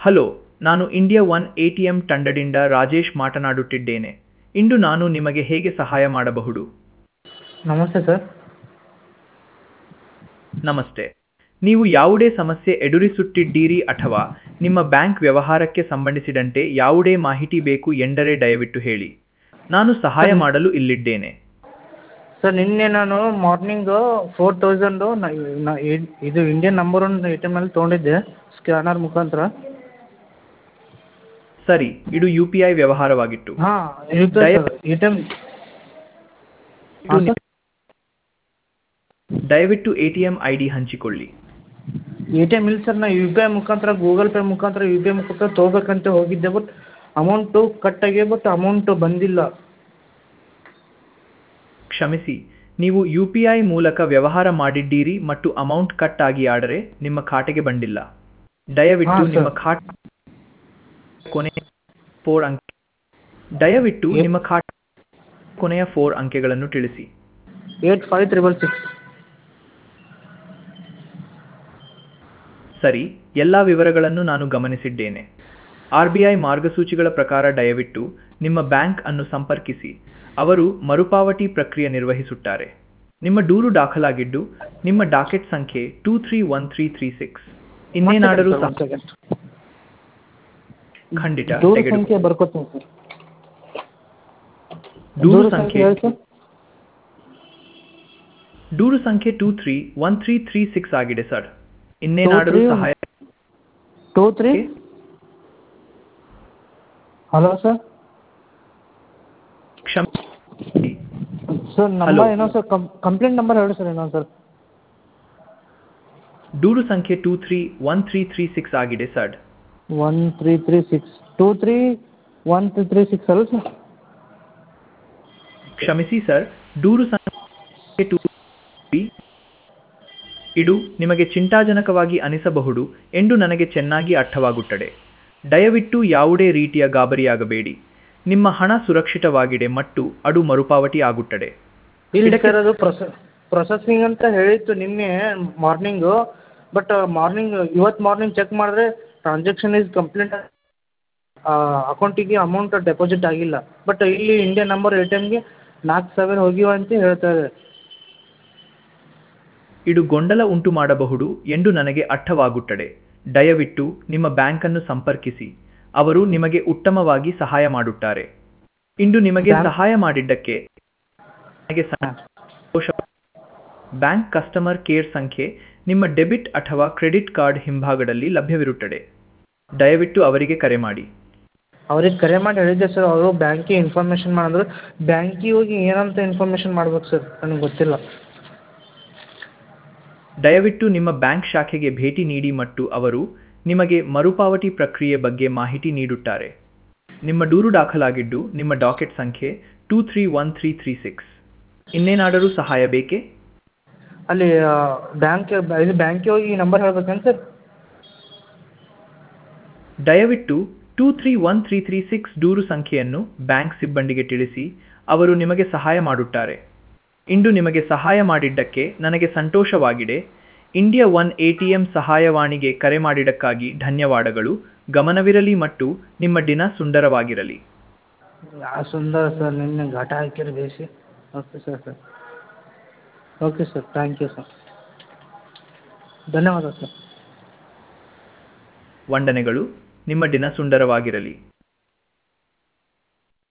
Hello ನಾನು India one A T M ತಂಡದಿಂದ ರಾಜೇಶ್ ಮಾತನಾಡುತ್ತಿದ್ದೇನೆ ಇಂದು ನಾನು ನಿಮಗೆ ಹೇಗೆ ಸಹಾಯ ಮಾಡಬಹುದು ನಮಸ್ತೆ ಸರ್ ನಮಸ್ತೆ ನೀವು ಯಾವುದೇ ಸಮಸ್ಯೆ ಎದುರಿಸುತ್ತಿದ್ದೀರಿ ಅಥವಾ ನಿಮ್ಮ ಬ್ಯಾಂಕ್ ವ್ಯವಹಾರಕ್ಕೆ ಸಂಬಂಧಿಸಿದಂತೆ ಯಾವುದೇ ಮಾಹಿತಿ ಬೇಕು ಎಂದರೆ ದಯವಿಟ್ಟು ಹೇಳಿ ನಾನು ಸಹಾಯ ಮಾಡಲು ಇಲ್ಲಿದ್ದೇನೆ ಸರ್ ನಿನ್ನೆ ನಾನು ಮಾರ್ನಿಂಗು ಫೋರ್ ತೌಸಂಡು ಇದು Indian number one A T ಎಮ್ನಲ್ಲಿ ತೊಗೊಂಡಿದ್ದೆ ಸ್ಕ್ಯಾನರ್ ಮುಖಾಂತರ ಸರಿ ಇದು ಯು ಪಿ ಐ ವ್ಯವಹಾರವಾಗಿತ್ತು ಹಾಂ ಯು ಪಿ ಐ ದಯ- ಎ ಟಿ ಎಮ್ ಇದು ನಿ- ದಯವಿಟ್ಟು A T M I D ಹಂಚಿಕೊಳ್ಳಿ ಎ ಟಿ ಎಮ್ ಇಲ್ಲ ಸರ್ ನಾ ಯು ಪಿ ಐ ಮುಖಾಂತರ ಗೂಗಲ್ ಪೇ ಮುಖಾಂತರ ಯು ಪಿ ಐ ಮುಖಾಂತರ ತೊಗೋಬೇಕಂತ ಹೋಗಿದ್ದೆ ಬಟ್ ಅಮೌಂಟು ಕಟ್ ಆಗಿದೆ ಬಟ್ ಅಮೌಂಟು ಬಂದಿಲ್ಲ ಕ್ಷಮಿಸಿ ನೀವು ಯು ಪಿ ಐ ಮೂಲಕ ವ್ಯವಹಾರ ಮಾಡಿದ್ದೀರಿ ಮತ್ತು ಅಮೌಂಟ್ ಕಟ್ ಆಗಿ ಆದರೆ ನಿಮ್ಮ ಖಾತೆಗೆ ಬಂದಿಲ್ಲ ದಯವಿಟ್ಟು ಹಾಂ, ಸರ್. ನಿಮ್ಮ ಖಾತೆ ಕೊನೆಯ ಫೋರ್ ಅಂಕೆ ದಯವಿಟ್ಟು ಏ- ನಿಮ್ಮ ಖಾತೆ ಕೊನೆಯ ಫೋರ್ ಅಂಕೆಗಳನ್ನು ತಿಳಿಸಿ ಏಟ್ ಫೈವ್ ತ್ರಿಬಲ್ ಸಿಕ್ಸ್ ಸರಿ ಎಲ್ಲ ವಿವರಗಳನ್ನು ನಾನು ಗಮನಿಸಿದ್ದೇನೆ ಆರ್ ಬಿ ಐ ಮಾರ್ಗಸೂಚಿಗಳ ಪ್ರಕಾರ ದಯವಿಟ್ಟು ನಿಮ್ಮ ಬ್ಯಾಂಕ್ ಅನ್ನು ಸಂಪರ್ಕಿಸಿ ಅವರು ಮರುಪಾವತಿ ಪ್ರಕ್ರಿಯೆ ನಿರ್ವಹಿಸುತ್ತಾರೆ ನಿಮ್ಮ ದೂರು ದಾಖಲಾಗಿದ್ದು ನಿಮ್ಮ ಡಾಕೆಟ್ ಸಂಖ್ಯೆ two three one three three six ಇನ್ನೇನಾದರೂ ಸಹ ಖಂಡಿತ ದೂರ ತೆಗೆದು ಸಂಖ್ಯೆ ಬರ್ಕೋತೀನಿ ಸರ್ ದೂರು ದೂರ ಸಂಖ್ಯೆ ಹೇಳಿ ಸರ್ ದೂರು ಸಂಖ್ಯೆ two three one three three six ಆಗಿದೆ ಸರ್ ಇನ್ನೇನಾದರೂ 23 ಸಹಾಯ ಟೂ ತ್ರೀ ಹಲೋ ಸರ್ ಕ್ಷಮೆ ಸರ್ Hello. ನಂಬರ್ ಏನೋ ಸರ್ ಕಂಪ್ಲೇಂಟ್ ನಂಬರ್ ಹೇಳಿ ಸರ್ ಇನ್ನೊಂದು ಸರ್ ದೂರು ಸಂಖ್ಯೆ two three one three three six ಆಗಿದೆ sir one three three six two three one three three six ಅಲ್ಲ ಸರ್ ಕ್ಷಮಿಸಿ ಸರ್ ದೂರು ಸಂಖ್ಯೆ ಟೂ ತ್ರೀ ಇದು ನಿಮಗೆ ಚಿಂತಾಜನಕವಾಗಿ ಅನಿಸಬಹುದು ಎಂದು ನನಗೆ ಚೆನ್ನಾಗಿ ಅರ್ಥವಾಗುತ್ತದೆ ದಯವಿಟ್ಟು ಯಾವುದೇ ರೀತಿಯ ಗಾಬರಿಯಾಗಬೇಡಿ ನಿಮ್ಮ ಹಣ ಸುರಕ್ಷಿತವಾಗಿದೆ ಮತ್ತು ಅದು ಮರುಪಾವತಿ ಆಗುತ್ತದೆ ಇಲ್ಲ ಇದಕ್ಕೆ- ಸರ್ ಅದು ಪ್ರೊಸೆ ಪ್ರೊಸೆಸಿಂಗ್ ಅಂತ ಹೇಳಿತ್ತು ನಿನ್ನೆ ಮಾರ್ನಿಂಗು ಬಟ್ ಮಾರ್ನಿಂಗ್ ಇವತ್ತು ಮಾರ್ನಿಂಗ್ ಚೆಕ್ ಮಾಡಿದ್ರೆ ಟ್ರಾನ್ಸಾಕ್ಷನ್ ಇಸ್ ಕಂಪ್ಲೀಟ್ ಅಕೌಂಟಿಗೆ ಅಮೌಂಟ್ ಡೆಪಾಸಿಟ್ ಆಗಿಲ್ಲ ಬಟ್ ಇಲ್ಲಿ ಇಂಡಿಯನ್ ನಂಬರ್ ಎ ಟಿ ಎಮ್ಗೆ ನಾಲ್ಕು ಸಾವಿರ ಹೋಗಿವೆ ಅಂತ ಹೇಳ್ತಾರೆ ಇದು ಗೊಂದಲ ಉಂಟು ಮಾಡಬಹುದು ಎಂದು ನನಗೆ ಅರ್ಥವಾಗುತ್ತದೆ ದಯವಿಟ್ಟು ನಿಮ್ಮ ಬ್ಯಾಂಕನ್ನು ಸಂಪರ್ಕಿಸಿ ಅವರು ನಿಮಗೆ ಉತ್ತಮವಾಗಿ ಸಹಾಯ ಮಾಡುತ್ತಾರೆ ಇಂದು ನಿಮಗೆ ಬ್ಯಾಂಕ್- ಸಹಾಯ ಮಾಡಿದ್ದಕ್ಕೆ ನನಗೆ ಸಂತೋಷ ಬ್ಯಾಂಕ್ ಕಸ್ಟಮರ್ ಕೇರ್ ಸಂಖ್ಯೆ ನಿಮ್ಮ ಡೆಬಿಟ್ ಅಥವಾ ಕ್ರೆಡಿಟ್ ಕಾರ್ಡ್ ಹಿಂಭಾಗದಲ್ಲಿ ಲಭ್ಯವಿರುತ್ತದೆ ದಯವಿಟ್ಟು ಅವರಿಗೆ ಕರೆ ಮಾಡಿ ಅವ್ರಿಗೆ ಕರೆ ಮಾಡಿ ಹೇಳಿದ್ದೆ ಸರ್ ಅವರು ಬ್ಯಾಂಕಿಗೆ ಇನ್ಫಾರ್ಮೇಷನ್ ಮಾಡಿದ್ರು ಬ್ಯಾಂಕಿಗೆ ಹೋಗಿ ಏನಂತ ಇನ್ಫಾರ್ಮೇಷನ್ ಮಾಡ್ಬೇಕು ಸರ್ ನನಗೆ ಗೊತ್ತಿಲ್ಲ ದಯವಿಟ್ಟು ನಿಮ್ಮ ಬ್ಯಾಂಕ್ ಶಾಖೆಗೆ ಭೇಟಿ ನೀಡಿ ಮತ್ತು ಅವರು ನಿಮಗೆ ಮರುಪಾವತಿ ಪ್ರಕ್ರಿಯೆ ಬಗ್ಗೆ ಮಾಹಿತಿ ನೀಡುತ್ತಾರೆ ನಿಮ್ಮ ದೂರು ದಾಖಲಾಗಿದ್ದು ನಿಮ್ಮ ಡಾಕೆಟ್ ಸಂಖ್ಯೆ two three one three three six ಇನ್ನೇನಾದರೂ ಸಹಾಯ ಬೇಕೇ ಅಲ್ಲಿ ಬ್ಯಾಂಕ್ ಇದು ಬ್ಯಾಂಕಿಗೆ ಹೋಗಿ ಈ ನಂಬರ್ ಹೇಳ್ಬೇಕೇನು ಸರ್ ದಯವಿಟ್ಟು two three one three three six ದೂರು ಸಂಖ್ಯೆಯನ್ನು ಬ್ಯಾಂಕ್ ಸಿಬ್ಬಂದಿಗೆ ತಿಳಿಸಿ ಅವರು ನಿಮಗೆ ಸಹಾಯ ಮಾಡುತ್ತಾರೆ ಇಂದು ನಿಮಗೆ ಸಹಾಯ ಮಾಡಿದ್ದಕ್ಕೆ ನನಗೆ ಸಂತೋಷವಾಗಿದೆ India one A T M ಸಹಾಯವಾಣಿಗೆ ಕರೆ ಮಾಡಿದ್ದಕ್ಕಾಗಿ ಧನ್ಯವಾದಗಳು ಗಮನವಿರಲಿ ಮತ್ತು ನಿಮ್ಮ ದಿನ ಸುಂದರವಾಗಿರಲಿ ಯಾ ಸುಂದರ ಸರ್ ನಿನ್ನೆ ಘಾಟ ಹಾಕಿರಿ ಬೇಸಿ okay sir sir okay sir thank you sir ಧನ್ಯವಾದ ಸರ್ ವಂದನೆಗಳು ನಿಮ್ಮ ದಿನ ಸುಂದರವಾಗಿರಲಿ